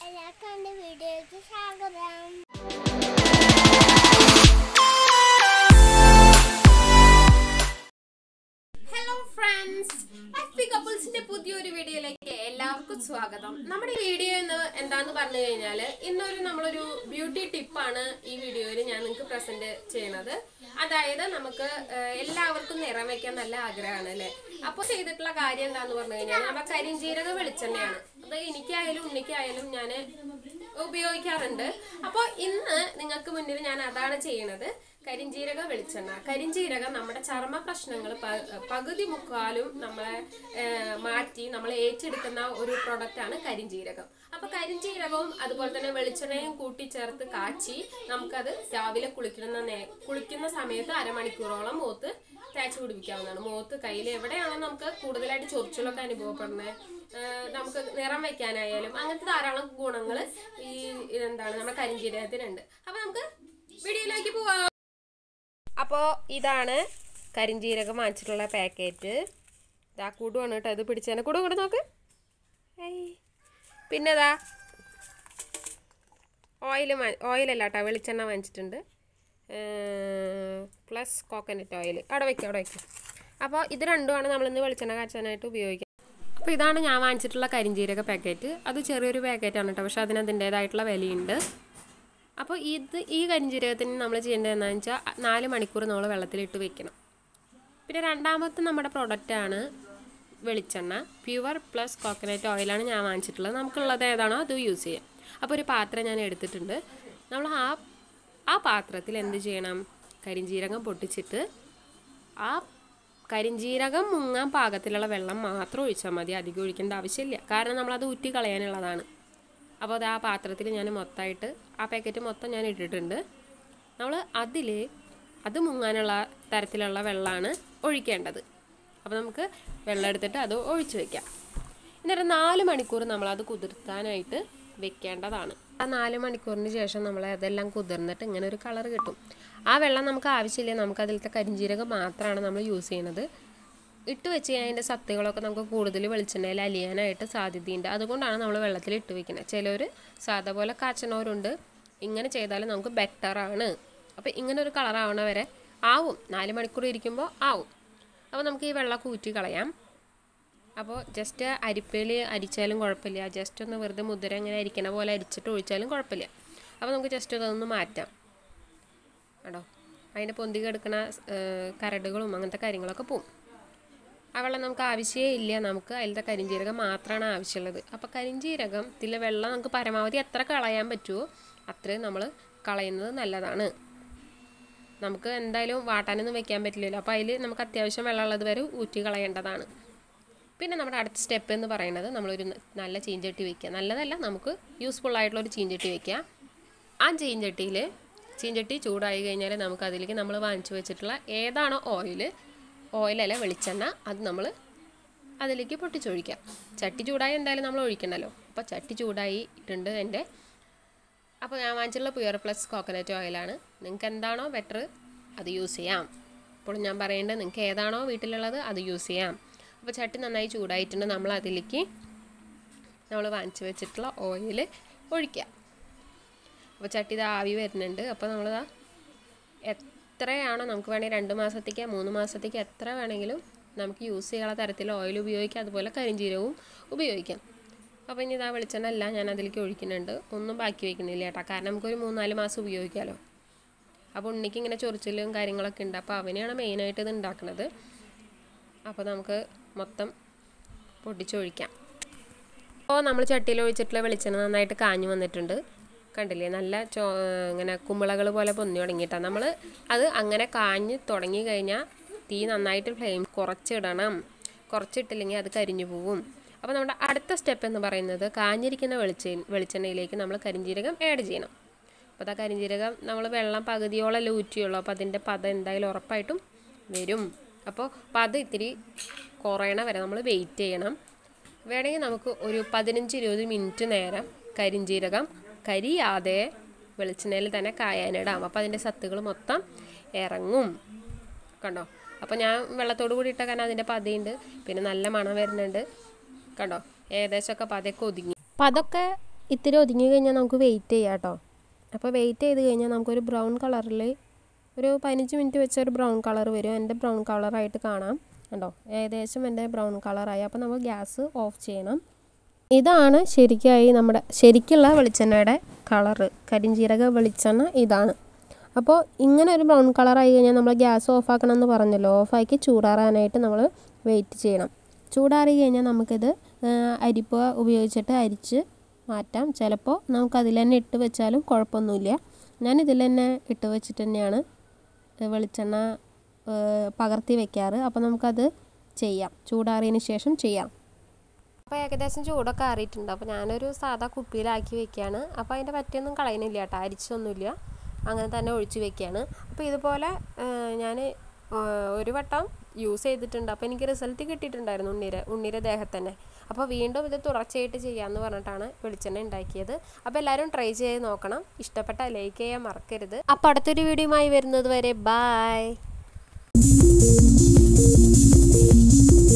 എല്ലാവർക്കും എൻ്റെ വീഡിയോയ്ക്ക് സ്വാഗതം ഹലോ ഫ്രണ്ട്സ് ഹാപ്പി കപ്പിൾസിന്റെ പുതിയൊരു വീഡിയോയിലേക്ക് എല്ലാവർക്കും സ്വാഗതം നമ്മുടെ ഈ വീഡിയോ എന്ന് എന്താന്ന് പറഞ്ഞു കഴിഞ്ഞാൽ ഇന്നൊരു നമ്മളൊരു ബ്യൂട്ടി ടിപ്പാണ് ഈ വീഡിയോയിൽ ഞാൻ നിങ്ങൾക്ക് പ്രസന്റ് ചെയ്യണത് അതായത് നമുക്ക് ഏഹ്, എല്ലാവർക്കും നിറം വെക്കാൻ നല്ല ആഗ്രഹമാണ് അല്ലേ അപ്പോൾ ചെയ്തിട്ടുള്ള കാര്യം എന്താന്ന് പറഞ്ഞു കഴിഞ്ഞാൽ നമ്മുടെ കരിഞ്ചീരക വെളിച്ചെണ്ണയാണ് അത് എനിക്കായാലും ഉണ്ണിക്കായാലും ഞാൻ ഉപയോഗിക്കാറുണ്ട് അപ്പോൾ ഇന്ന് നിങ്ങൾക്ക് മുന്നിൽ ഞാൻ അതാണ് ചെയ്യണത് കരിഞ്ജീരക വെളിച്ചെണ്ണ കരിഞ്ജീരകം നമ്മുടെ ചർമ്മ പ്രശ്നങ്ങൾ പകുതി മുക്കാലും നമ്മളെ ഏഹ്, മാറ്റി നമ്മൾ ഏറ്റെടുക്കുന്ന ഒരു പ്രൊഡക്റ്റാണ് കരിഞ്ജീരകം അപ്പൊ കരിഞ്ജീരകവും അതുപോലെ തന്നെ വെളിച്ചെണ്ണയും കൂട്ടി ചേർത്ത് കാച്ചി നമുക്കത് രാവിലെ കുളിക്കുന്ന നേ കുളിക്കുന്ന സമയത്ത് അരമണിക്കൂറോളം മുഖത്ത് തേച്ച് പിടിപ്പിക്കാവുന്നതാണ് മുഖത്ത് കയ്യിൽ എവിടെയാണോ നമുക്ക് കൂടുതലായിട്ട് ചൊറിച്ചിലൊക്കെ അനുഭവപ്പെടുന്നത് ഏഹ് നമുക്ക് നിറം വെക്കാനായാലും അങ്ങനത്തെ ധാരാളം ഗുണങ്ങൾ ഈ എന്താണ് നമ്മുടെ കരിഞ്ജീരകത്തിനുണ്ട് അപ്പൊ നമുക്ക് വീഡിയോയിലേക്ക് പോവാം അപ്പോൾ ഇതാണ് കരിഞ്ജീരകം വാങ്ങിച്ചിട്ടുള്ള പാക്കറ്റ് ഇതാ കൂടുവാണ് കേട്ടോ ഇത് പിടിച്ചേനെ കൂടു കൂടെ നോക്ക് ഏയ് പിന്നെ ഇതാ ഓയിൽ ഓയിലല്ല കേട്ടോ വെളിച്ചെണ്ണ വാങ്ങിച്ചിട്ടുണ്ട് പ്ലസ് കോക്കനട്ട് ഓയിൽ അവിടെ വയ്ക്കും അവിടെ വയ്ക്കും അപ്പോൾ ഇത് രണ്ടുമാണ് നമ്മളിന്ന് വെളിച്ചെണ്ണ കാച്ചാനായിട്ട് ഉപയോഗിക്കുന്നത് അപ്പോൾ ഇതാണ് ഞാൻ വാങ്ങിച്ചിട്ടുള്ള കരിഞ്ജീരക പാക്കറ്റ് അത് ചെറിയൊരു പാക്കറ്റാണ് കേട്ടോ പക്ഷേ അതിന് അതിൻ്റേതായിട്ടുള്ള വിലയുണ്ട് അപ്പോൾ ഇത് ഈ കരിഞ്ജീരകത്തിന് നമ്മൾ ചെയ്യേണ്ടത് എന്താണെന്ന് വെച്ചാൽ നാല് മണിക്കൂർ നമ്മൾ വെള്ളത്തിലിട്ട് വെക്കണം പിന്നെ രണ്ടാമത്തെ നമ്മുടെ പ്രൊഡക്റ്റാണ് വെളിച്ചെണ്ണ പ്യുവർ പ്ലസ് കോക്കനട്ട് ഓയിലാണ് ഞാൻ വാങ്ങിച്ചിട്ടുള്ളത് നമുക്കുള്ളത് ഏതാണോ അത് യൂസ് ചെയ്യാം അപ്പോൾ ഒരു പാത്രം ഞാൻ എടുത്തിട്ടുണ്ട് നമ്മൾ ആ ആ പാത്രത്തിൽ എന്ത് ചെയ്യണം കരിഞ്ജീരകം പൊട്ടിച്ചിട്ട് ആ കരിഞ്ജീരകം മുങ്ങാൻ പാകത്തിലുള്ള വെള്ളം മാത്രം ഒഴിച്ചാൽ മതി അധികം ഒഴിക്കേണ്ട ആവശ്യമില്ല കാരണം നമ്മളത് ഊറ്റി കളയാനുള്ളതാണ് അപ്പോൾ അത് ആ പാത്രത്തിൽ ഞാൻ മൊത്തമായിട്ട് ആ പാക്കറ്റ് മൊത്തം ഞാൻ ഇട്ടിട്ടുണ്ട് നമ്മൾ അതിൽ അത് മുങ്ങാനുള്ള തരത്തിലുള്ള വെള്ളമാണ് ഒഴിക്കേണ്ടത് അപ്പോൾ നമുക്ക് വെള്ളം എടുത്തിട്ട് അത് ഒഴിച്ച് വെക്കാം എന്നിട്ട് നാല് മണിക്കൂർ നമ്മളത് കുതിർത്താനായിട്ട് വെക്കേണ്ടതാണ് ആ നാല് മണിക്കൂറിന് ശേഷം നമ്മൾ അതെല്ലാം കുതിർന്നിട്ട് ഇങ്ങനെ ഒരു കളർ കിട്ടും ആ വെള്ളം നമുക്ക് ആവശ്യമില്ല നമുക്ക് അതിലത്തെ കരിഞ്ജീരകം മാത്രമാണ് നമ്മൾ യൂസ് ചെയ്യുന്നത് ഇട്ട് വെച്ച് കഴിഞ്ഞാൽ അതിൻ്റെ സത്തുകളൊക്കെ നമുക്ക് കൂടുതൽ വെളിച്ചെണ്ണയിൽ അലിയാനായിട്ട് സാധ്യതയുണ്ട് അതുകൊണ്ടാണ് നമ്മൾ വെള്ളത്തിൽ ഇട്ട് വെക്കുന്നത് ചിലർ സാധാ പോലെ കാച്ചണവരുണ്ട് ഇങ്ങനെ ചെയ്താൽ നമുക്ക് ബെറ്ററാണ് അപ്പോൾ ഇങ്ങനെ ഒരു കളർ ആവണ വരെ ആവും നാല് മണിക്കൂർ ഇരിക്കുമ്പോൾ ആവും അപ്പോൾ നമുക്ക് ഈ വെള്ളം കൂറ്റി കളയാം അപ്പോൾ ജസ്റ്റ് അരിപ്പയിൽ അരിച്ചാലും കുഴപ്പമില്ല ജസ്റ്റ് ഒന്ന് വെറുതെ മുദ്ര ഇങ്ങനെ അരിക്കണ പോലെ അരിച്ചിട്ട് ഒഴിച്ചാലും കുഴപ്പമില്ല അപ്പോൾ നമുക്ക് ജസ്റ്റ് അതൊന്ന് മാറ്റാം കേട്ടോ അതിൻ്റെ പൊന്തി കിടക്കുന്ന കരടുകളും അങ്ങനത്തെ കാര്യങ്ങളൊക്കെ പോവും ആ വെള്ളം നമുക്ക് ആവശ്യമേ ഇല്ല നമുക്ക് അതിലത്തെ കരിഞ്ജീരകം മാത്രമാണ് ആവശ്യമുള്ളത് അപ്പോൾ കരിഞ്ജീരകത്തിലെ വെള്ളം നമുക്ക് പരമാവധി എത്ര കളയാൻ പറ്റുമോ അത്രയും നമ്മൾ കളയുന്നത് നല്ലതാണ് നമുക്ക് എന്തായാലും വാട്ടാനൊന്നും വെക്കാൻ പറ്റില്ലല്ലോ അപ്പോൾ അതിൽ നമുക്ക് അത്യാവശ്യം വെള്ളമുള്ളത് വരെ ഊറ്റി കളയേണ്ടതാണ് പിന്നെ നമ്മുടെ അടുത്ത സ്റ്റെപ്പ് എന്ന് പറയുന്നത് നമ്മളൊരു ന- നല്ല ചീഞ്ചട്ടി വെക്കുക നല്ലതല്ല നമുക്ക് യൂസ്ഫുൾ ആയിട്ടുള്ള ഒരു ചീഞ്ചട്ടി വെക്കുക ആ ചീഞ്ചട്ടിയിൽ ചീഞ്ചട്ടി ചൂടായി കഴിഞ്ഞാൽ നമുക്ക് അതിലേക്ക് നമ്മൾ വാങ്ങിച്ചു വെച്ചിട്ടുള്ള ഏതാണോ ഓയിൽ ഓയിലല്ല വെളിച്ചെണ്ണ അത് നമ്മൾ അതിലേക്ക് പൊട്ടിച്ചൊഴിക്കാം ചട്ടി ചൂടായി എന്തായാലും നമ്മൾ ഒഴിക്കണമല്ലോ അപ്പോൾ ചട്ടി ചൂടായിട്ടുണ്ട് എൻ്റെ അപ്പോൾ ഞാൻ വാങ്ങിച്ചിട്ടുള്ള പ്യുവർ പ്ലസ് കോക്കനട്ട് ഓയിലാണ് നിങ്ങൾക്ക് എന്താണോ ബെറ്റർ അത് യൂസ് ചെയ്യാം ഇപ്പോൾ ഞാൻ പറയേണ്ടത് നിങ്ങൾക്ക് ഏതാണോ വീട്ടിലുള്ളത് അത് യൂസ് ചെയ്യാം അപ്പോൾ ചട്ടി നന്നായി ചൂടായിട്ടുണ്ട് നമ്മൾ അതിലേക്ക് നമ്മൾ വാങ്ങിച്ച് വെച്ചിട്ടുള്ള ഓയിൽ ഒഴിക്കുക അപ്പോൾ ചട്ടി ഇത് ആവി വരുന്നുണ്ട് അപ്പോൾ നമ്മളിതാ എത്രയാണോ നമുക്ക് വേണമെങ്കിൽ രണ്ട് മാസത്തേക്ക് മൂന്ന് മാസത്തേക്ക് എത്ര വേണമെങ്കിലും നമുക്ക് യൂസ് ചെയ്യാനുള്ള തരത്തിൽ ഓയിൽ ഉപയോഗിക്കാം അതുപോലെ കരിഞ്ജീരകവും ഉപയോഗിക്കാം അപ്പോൾ ഇനി ഇതാ വെളിച്ചെണ്ണ എല്ലാം ഞാൻ അതിലേക്ക് ഒഴിക്കുന്നുണ്ട് ഒന്നും ബാക്കി വയ്ക്കുന്നില്ല കേട്ടോ കാരണം നമുക്കൊരു മൂന്നാല് മാസം ഉപയോഗിക്കാമല്ലോ അപ്പോൾ ഉണ്ണിക്ക് ഇങ്ങനെ ചൊറിച്ചിലും കാര്യങ്ങളൊക്കെ ഉണ്ട് അപ്പോൾ അവനെയാണ് മെയിനായിട്ട് ഇത് ഉണ്ടാക്കുന്നത് അപ്പോൾ നമുക്ക് മൊത്തം പൊട്ടിച്ചൊഴിക്കാം അപ്പോൾ നമ്മൾ ചട്ടിയിൽ ഒഴിച്ചിട്ടുള്ള വെളിച്ചെണ്ണ നന്നായിട്ട് കാഞ്ഞു വന്നിട്ടുണ്ട് കണ്ടില്ലേ നല്ല ചോ ഇങ്ങനെ കുമ്പളകൾ പോലെ പൊന്നി തുടങ്ങിയിട്ടാണ് നമ്മൾ അത് അങ്ങനെ കാഞ്ഞ് തുടങ്ങി കഴിഞ്ഞാൽ തീ നന്നായിട്ട് ഫ്ലെയിം കുറച്ചിടണം കുറച്ചിട്ടില്ലെങ്കിൽ അത് കരിഞ്ഞു പോവും അപ്പോൾ നമ്മുടെ അടുത്ത സ്റ്റെപ്പ് എന്ന് പറയുന്നത് കാഞ്ഞിരിക്കുന്ന വെളിച്ച വെളിച്ചെണ്ണയിലേക്ക് നമ്മൾ കരിഞ്ജീരകം ആഡ് ചെയ്യണം അപ്പോൾ ആ കരിഞ്ജീരകം നമ്മൾ വെള്ളം പകുതിയോളം ഊറ്റിയുള്ളൂ അപ്പോൾ അതിൻ്റെ പദം എന്തായാലും ഉറപ്പായിട്ടും വരും അപ്പോൾ പദം ഇത്തിരി കുറയണ വരെ നമ്മൾ വെയിറ്റ് ചെയ്യണം വേണമെങ്കിൽ നമുക്ക് ഒരു പതിനഞ്ച് ഇരുപത് മിനിറ്റ് നേരം കരിഞ്ജീരകം കരിയാതെ വെളിച്ചെണ്ണയിൽ തന്നെ കായാനിടാം അപ്പോൾ അതിൻ്റെ സത്തുകൾ മൊത്തം ഇറങ്ങും കണ്ടോ അപ്പോൾ ഞാൻ വെള്ളത്തോട് കൂടി ഇട്ട കാരണം അതിൻ്റെ പതയുണ്ട് പിന്നെ നല്ല മണം വരുന്നുണ്ട് കണ്ടോ ഏകദേശമൊക്കെ പതയൊക്കെ ഒതുങ്ങി അപ്പം അതൊക്കെ ഇത്തിരി ഒതുങ്ങി കഴിഞ്ഞാൽ നമുക്ക് വെയിറ്റ് ചെയ്യാം കേട്ടോ അപ്പോൾ വെയിറ്റ് ചെയ്ത് കഴിഞ്ഞാൽ നമുക്കൊരു ബ്രൗൺ കളറിൽ ഒരു പതിനഞ്ച് മിനിറ്റ് വെച്ച ഒരു ബ്രൗൺ കളർ വരും എൻ്റെ ബ്രൗൺ കളറായിട്ട് കാണാം കണ്ടോ ഏകദേശം എൻ്റെ ബ്രൗൺ കളറായി അപ്പോൾ നമ്മൾ ഗ്യാസ് ഓഫ് ചെയ്യണം ഇതാണ് ശരിക്കായി നമ്മുടെ ശരിക്കുള്ള വെളിച്ചെണ്ണയുടെ കളറ് കരിഞ്ചീരക വെളിച്ചെണ്ണ ഇതാണ് അപ്പോൾ ഇങ്ങനെ ഒരു ബ്രൗൺ കളറായി കഴിഞ്ഞാൽ നമ്മൾ ഗ്യാസ് ഓഫാക്കണം എന്ന് പറഞ്ഞല്ലോ ഓഫാക്കി ചൂടാറാനായിട്ട് നമ്മൾ വെയിറ്റ് ചെയ്യണം ചൂടാറി കഴിഞ്ഞാൽ നമുക്കിത് അരിപ്പ ഉപയോഗിച്ചിട്ട് അരിച്ച് മാറ്റാം ചിലപ്പോൾ നമുക്കതിൽ തന്നെ ഇട്ട് വെച്ചാലും കുഴപ്പമൊന്നുമില്ല ഞാൻ ഇതിൽ തന്നെ ഇട്ട് വെച്ചിട്ട് തന്നെയാണ് വെളിച്ചെണ്ണ പകർത്തി വെക്കാറ് അപ്പോൾ നമുക്കത് ചെയ്യാം ചൂടാറിയതിന് ശേഷം ചെയ്യാം അപ്പോൾ ഏകദേശം ചൂടൊക്കെ ആറിയിട്ടുണ്ട് അപ്പോൾ ഞാനൊരു സാധാ കുപ്പിയിലാക്കി വെക്കുകയാണ് അപ്പോൾ അതിൻ്റെ പറ്റിയൊന്നും കളയുന്നില്ല കേട്ടോ അരിച്ചൊന്നുമില്ല അങ്ങനെ തന്നെ ഒഴിച്ച് വെക്കുകയാണ് അപ്പോൾ ഇതുപോലെ ഞാൻ ഒരു വട്ടം യൂസ് ചെയ്തിട്ടുണ്ട് അപ്പോൾ എനിക്ക് റിസൾട്ട് കിട്ടിയിട്ടുണ്ടായിരുന്നു ഉണ്ണിര ഉണ്ണിര ദേഹത്തന്നെ അപ്പോൾ വീണ്ടും ഇത് തുടർച്ചയായിട്ട് ചെയ്യാമെന്ന് പറഞ്ഞിട്ടാണ് വെളിച്ചെണ്ണ ഉണ്ടാക്കിയത് അപ്പോൾ എല്ലാവരും ട്രൈ ചെയ്ത് നോക്കണം ഇഷ്ടപ്പെട്ട ലൈക്ക് ചെയ്യാൻ മറക്കരുത് അപ്പോൾ അടുത്തൊരു വീഡിയോയുമായി വരുന്നത് വരെ ബായ്